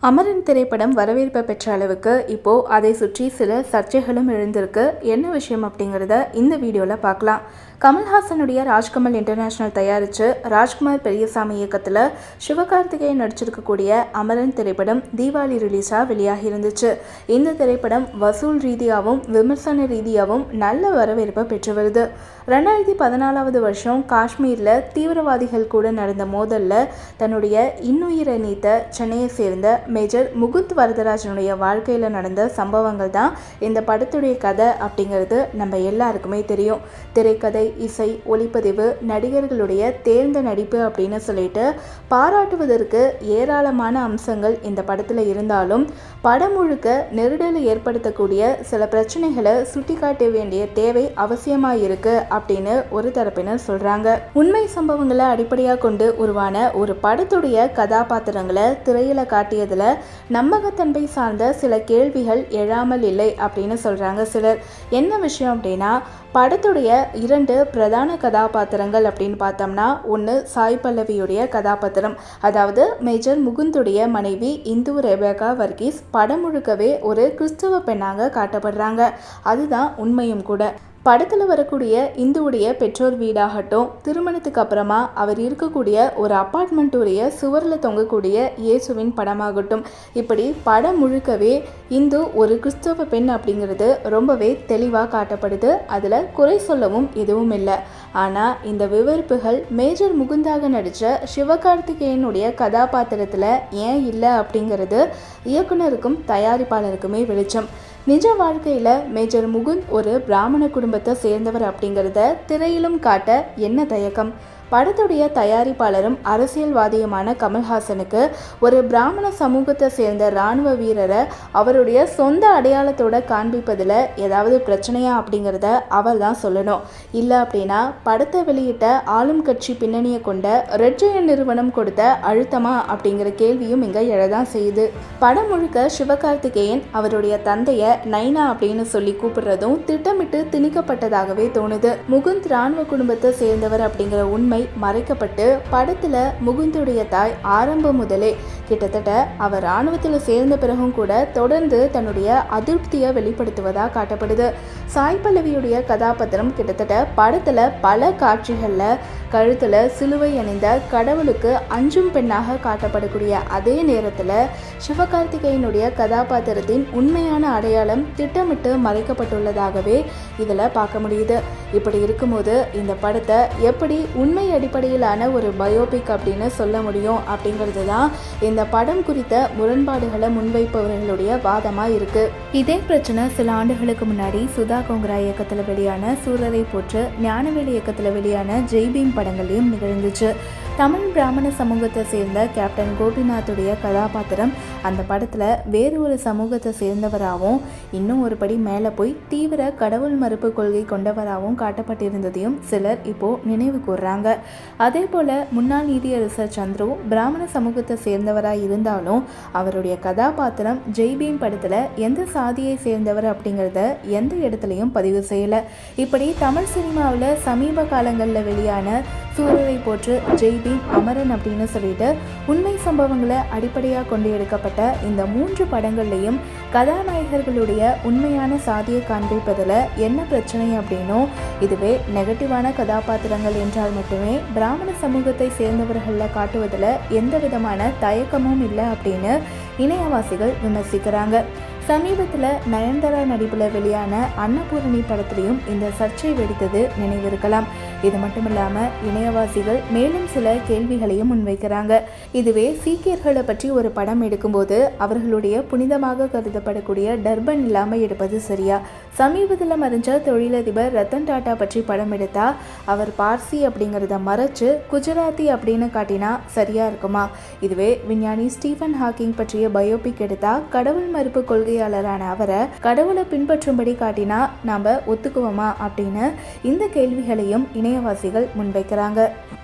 அமரன் திரைப்படம் வரவேற்பை பெற்ற அளவுக்கு இப்போ அதை சுற்றி சில சர்ச்சைகளும் எழுந்திருக்கு என்ன விஷயம் அப்படிங்கிறத இந்த வீடியோவில் பார்க்கலாம் கமல்ஹாசனுடைய ராஜ்கமல் இன்டர்நேஷனல் தயாரித்து ராஜ்குமார் பெரியசாமி இயக்கத்தில் சிவகார்த்திகேயன் நடிச்சிருக்கக்கூடிய அமரன் திரைப்படம் தீபாவளி ரிலீஸாக வெளியாகி இருந்துச்சு இந்த திரைப்படம் வசூல் ரீதியாகவும் விமர்சன ரீதியாகவும் நல்ல வரவேற்பை பெற்று வருது ரெண்டாயிரத்தி பதினாலாவது வருஷம் காஷ்மீரில் தீவிரவாதிகள் கூட நடந்த மோதலில் தன்னுடைய இன்னுயிரை நீத்த சென்னையை சேர்ந்த மேஜர் முகுந்த் வரதராஜனுடைய வாழ்க்கையில் நடந்த சம்பவங்கள் தான் இந்த படத்துடைய கதை அப்படிங்கிறது நம்ம எல்லாருக்குமே தெரியும் திரைக்கதை இசை ஒளிப்பதிவு நடிகர்களுடைய தேர்ந்த நடிப்பு அப்படின்னு சொல்லிட்டு பாராட்டுவதற்கு ஏராளமான அம்சங்கள் இந்த படத்தில் இருந்தாலும் படம் முழுக்க நெருடலை ஏற்படுத்தக்கூடிய சில பிரச்சனைகளை சுட்டிக்காட்ட வேண்டிய தேவை அவசியமாக இருக்கு அப்படின்னு ஒரு தரப்பினர் சொல்றாங்க உண்மை சம்பவங்களை அடிப்படையாக கொண்டு உருவான ஒரு படத்துடைய கதாபாத்திரங்களை திரையில காட்டியதுல நம்பகத்தன்மை சார்ந்த சில கேள்விகள் எழாமல் இல்லை அப்படின்னு சொல்றாங்க சிலர் என்ன விஷயம் அப்படின்னா படத்துடைய இரண்டு பிரதான கதாபாத்திரங்கள் அப்படின்னு பார்த்தோம்னா ஒன்று சாய் பல்லவியுடைய கதாபாத்திரம் அதாவது மேஜர் முகுந்துடைய மனைவி இந்து ரெபேகா வர்கீஸ் படம் முழுக்கவே ஒரு கிறிஸ்தவ பெண்ணாக காட்டப்படுறாங்க அதுதான் உண்மையும் கூட படத்தில் வரக்கூடிய இந்துவுடைய பெற்றோர் வீடாகட்டும் திருமணத்துக்கு அப்புறமா அவர் இருக்கக்கூடிய ஒரு அப்பார்ட்மெண்ட்டுடைய சுவரில் தொங்கக்கூடிய இயேசுவின் படமாகட்டும் இப்படி படம் முழுக்கவே இந்து ஒரு கிறிஸ்தவ பெண் அப்படிங்கிறது ரொம்பவே தெளிவாக காட்டப்படுது அதில் குறை சொல்லவும் எதுவும் இல்லை ஆனால் இந்த விவரிப்புகள் மேஜர் முகுந்தாக நடித்த சிவகார்த்திகேயனுடைய கதாபாத்திரத்தில் ஏன் இல்லை அப்படிங்கிறது இயக்குனருக்கும் தயாரிப்பாளருக்குமே வெளிச்சம் நிஜ வாழ்க்கையில் மேஜர் முகுந்த் ஒரு பிராமண குடும்பத்தை சேர்ந்தவர் அப்படிங்கிறத திரையிலும் காட்ட என்ன தயக்கம் படத்துடைய தயாரிப்பாளரும் அரசியல்வாதியுமான கமல்ஹாசனுக்கு ஒரு பிராமண சமூகத்தை சேர்ந்த இராணுவ வீரரை அவருடைய சொந்த அடையாளத்தோட காண்பிப்பதில் ஏதாவது பிரச்சனையா அப்படிங்கிறத அவர் தான் சொல்லணும் இல்லை அப்படின்னா படத்தை வெளியிட்ட ஆளும் கட்சி பின்னணியை கொண்ட ரெட் ஜெயன் நிறுவனம் கொடுத்த அழுத்தமா அப்படிங்கிற கேள்வியும் இங்கே எழதான் செய்யுது படம் முழுக்க சிவகார்த்திகேயன் அவருடைய தந்தையை நைனா அப்படின்னு சொல்லி கூப்பிடுறதும் திட்டமிட்டு திணிக்கப்பட்டதாகவே தோணுது முகுந்த் ராணுவ குடும்பத்தை சேர்ந்தவர் அப்படிங்கிற உண்மை மறைக்கப்பட்டு படத்துல முகுந்துடைய தாய் ஆரம்பம் முதலே கிட்டத்தட்ட அவர் ராணுவத்தில் சேர்ந்த பிறகும் கூட தொடர்ந்து தன்னுடைய அதிருப்தியை வெளிப்படுத்துவதாக காட்டப்படுது சாய் பல்லவியுடைய கதாபாத்திரம் கிட்டத்தட்ட படத்துல பல காட்சிகளில் கழுத்துல சிலுவை அணிந்த கடவுளுக்கு அஞ்சும் பெண்ணாக காட்டப்படக்கூடிய அதே நேரத்தில் சிவகார்த்திகேயனுடைய கதாபாத்திரத்தின் உண்மையான அடையாளம் திட்டமிட்டு மறைக்கப்பட்டுள்ளதாகவே இதில் பார்க்க முடியுது இப்படி இருக்கும்போது இந்த படத்தை எப்படி உண்மை அடிப்படையிலான ஒரு பயோபிக் அப்படின்னு சொல்ல முடியும் அப்படிங்கிறது தான் இந்த படம் குறித்த முரண்பாடுகளை முன்வைப்பவர்களுடைய வாதமாக இருக்கு இதே பிரச்சனை சில ஆண்டுகளுக்கு முன்னாடி சுதா கோங்கரா இயக்கத்தில் வெளியான சூரரை போற்று ஞானவேலி இயக்கத்தில் வெளியான ஜெய்பீம் படங்களையும் நிகழ்ந்துச்சு தமிழ் பிராமண சமூகத்தை சேர்ந்த கேப்டன் கோபிநாத்துடைய கதாபாத்திரம் அந்த படத்தில் வேறு ஒரு சமூகத்தை சேர்ந்தவராகவும் இன்னும் ஒரு படி மேலே போய் தீவிர கடவுள் மறுப்பு கொள்கை கொண்டவராகவும் காட்டப்பட்டிருந்ததையும் சிலர் இப்போ நினைவு கூர்றாங்க அதே போல் முன்னாள் நீதியரசர் சந்துரு பிராமண சமூகத்தை சேர்ந்தவராக இருந்தாலும் அவருடைய கதாபாத்திரம் ஜெய்பீம் படத்தில் எந்த சாதியை சேர்ந்தவர் அப்படிங்கிறத எந்த இடத்துலையும் பதிவு செய்யலை இப்படி தமிழ் சினிமாவில் சமீப காலங்களில் வெளியான சூரரை போற்று ஜெய்பீம் அமரன் அப்படின்னு சொல்லிட்டு உண்மை சம்பவங்களை அடிப்படையாக கொண்டு எடுக்கப்பட்ட இந்த மூன்று படங்கள்லையும் கதாநாயகர்களுடைய உண்மையான சாதியை காண்பிப்பதில் என்ன பிரச்சனை அப்படின்னும் இதுவே நெகட்டிவான கதாபாத்திரங்கள் என்றால் மட்டுமே பிராமண சமூகத்தை சேர்ந்தவர்களில் காட்டுவதில் எந்த விதமான தயக்கமும் இல்லை அப்படின்னு இணையவாசிகள் விமர்சிக்கிறாங்க சமீபத்தில் நயன்தாரா நடிப்பில் வெளியான அன்னபூரணி படத்துலையும் இந்த சர்ச்சை வெடித்தது நினைவிருக்கலாம் இது மட்டும் இல்லாமல் இணையவாசிகள் மேலும் சில கேள்விகளையும் முன்வைக்கிறாங்க இதுவே சீக்கியர்களை பற்றி ஒரு படம் எடுக்கும்போது அவர்களுடைய புனிதமாக கருதப்படக்கூடிய டர்பன் இல்லாமல் எடுப்பது சரியா சமீபத்தில் மறைஞ்ச தொழிலதிபர் ரத்தன் டாட்டா பற்றி படம் எடுத்தா அவர் பார்சி அப்படிங்கிறத மறைச்சு குஜராத்தி அப்படின்னு காட்டினா சரியா இருக்குமா இதுவே விஞ்ஞானி ஸ்டீஃபன் ஹாக்கிங் பற்றிய பயோபிக் எடுத்தா கடவுள் மறுப்பு கொள்கையாளரான அவரை கடவுளை பின்பற்றும்படி காட்டினா நாம் ஒத்துக்குவோமா அப்படின்னு இந்த கேள்விகளையும் இணையவாசிகள் முன்வைக்கிறாங்க